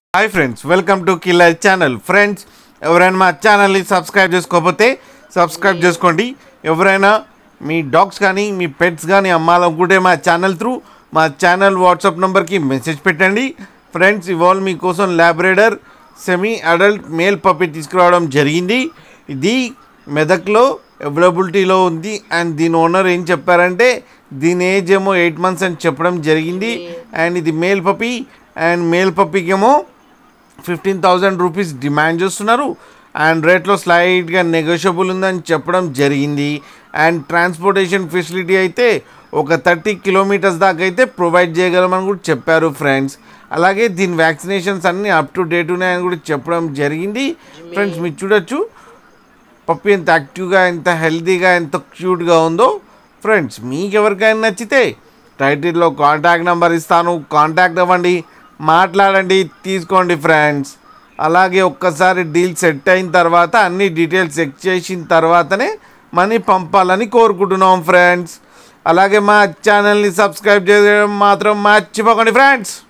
hi friends welcome to killer channel friends ఎవరైనా మా ఛానల్ని సబ్స్క్రైబ్ చేసుకోకపోతే సబ్స్క్రైబ్ చేసుకోండి ఎవరైనా మీ డాగ్స్ కానీ మీ పెట్స్ కానీ అమ్మాలనుకుంటే మా ఛానల్ త్రూ మా ఛానల్ వాట్సాప్ నెంబర్కి మెసేజ్ పెట్టండి ఫ్రెండ్స్ ఇవాళ మీకోసం labrador semi adult male puppy తీసుకురావడం జరిగింది ఇది మెదక్లో అవైలబిలిటీలో ఉంది అండ్ దీని ఓనర్ ఏం చెప్పారంటే దీని ఏజ్ ఏమో ఎయిట్ మంత్స్ అని చెప్పడం జరిగింది అండ్ ఇది మేల్ పప్పి అండ్ మేల్ పప్పికి ఏమో ఫిఫ్టీన్ థౌజండ్ రూపీస్ డిమాండ్ చేస్తున్నారు అండ్ రేట్లో స్లైడ్గా నెగోషియబుల్ ఉందని చెప్పడం జరిగింది అండ్ ట్రాన్స్పోర్టేషన్ ఫెసిలిటీ అయితే ఒక థర్టీ కిలోమీటర్స్ దాకా అయితే ప్రొవైడ్ చేయగలమని కూడా చెప్పారు ఫ్రెండ్స్ అలాగే దీని వ్యాక్సినేషన్స్ అన్నీ అప్ టు డేట్ ఉన్నాయని కూడా చెప్పడం జరిగింది ఫ్రెండ్స్ మీరు చూడొచ్చు పప్పి ఎంత యాక్టివ్గా ఎంత హెల్తీగా ఎంత క్యూట్గా ఉందో ఫ్రెండ్స్ మీకు ఎవరికైనా నచ్చితే టైటిల్లో కాంటాక్ట్ నెంబర్ ఇస్తాను కాంటాక్ట్ అవ్వండి మాట్లాడండి తీసుకోండి ఫ్రెండ్స్ అలాగే ఒక్కసారి డీల్ సెట్ అయిన తర్వాత అన్ని డీటెయిల్స్ చెక్ చేసిన తర్వాతనే మనీ పంపాలని కోరుకుంటున్నాం ఫ్రెండ్స్ అలాగే మా ఛానల్ని సబ్స్క్రైబ్ చేయడం మాత్రం మర్చిపోకండి ఫ్రెండ్స్